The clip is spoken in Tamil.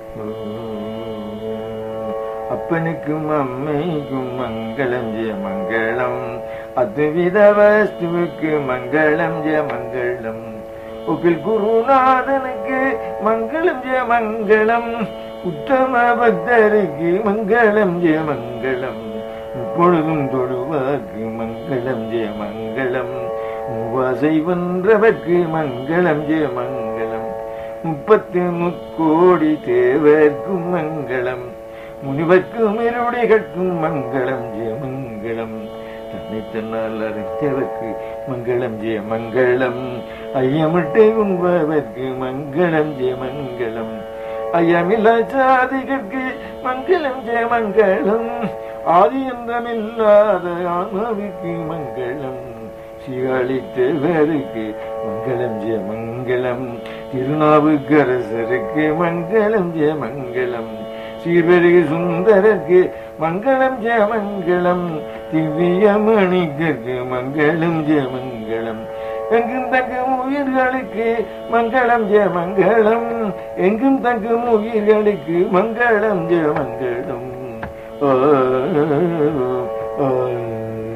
அப்பனுக்கும் அம்மைக்கும் மங்களம் ஜெய மங்களம் அத்வித வஸ்துவுக்கு மங்களம் ஜெய மங்களம் ஒப்பில் குருநாதனுக்கு மங்களம் ஜெய மங்களம் உத்தம பக்தருக்கு மங்களம் ஜெய மங்களம் இப்பொழுதும் தொழுவாக்கு மங்களம் ஜெய மங்களம் மூவாசை வென்றவர்க்கு மங்களம் ஜெய மங்களம் முப்பத்து முக்கோடி தேவர்க்கும் மங்களம் முனிவர்க்கும் இருடிகட்கும் மங்களம் ஜெய மங்களம் தன்னை தன்னால் அறிந்தவர்க்கு மங்களம் ஜெய மங்களம் ஐயமிட்டு உண்பவர்க்கு மங்களம் ஜெய மங்களம் ஐயமில்லா சாதிகற்கு மங்களம் ஜெய மங்களம் ஆதி என்றமில்லாத ஆன்மாவுக்கு மங்களம் சிகாலித்தவருக்கு மங்களம் ஜெய மங்களம் திருநாவுக்கரசருக்கு மங்களம் ஜெய மங்களம் சீர்வருகு சுந்தரருக்கு மங்களம் ஜெய மங்களம் திவ்ய மணிகருக்கு மங்களம் ஜெய மங்களம் எங்கும் தங்கும் உயிர்களுக்கு மங்களம் ஜெய மங்களம் எங்கும் தங்கும் உயிர்களுக்கு மங்களம் ஜெய மங்களம் ஆ, ஆ, ஆ.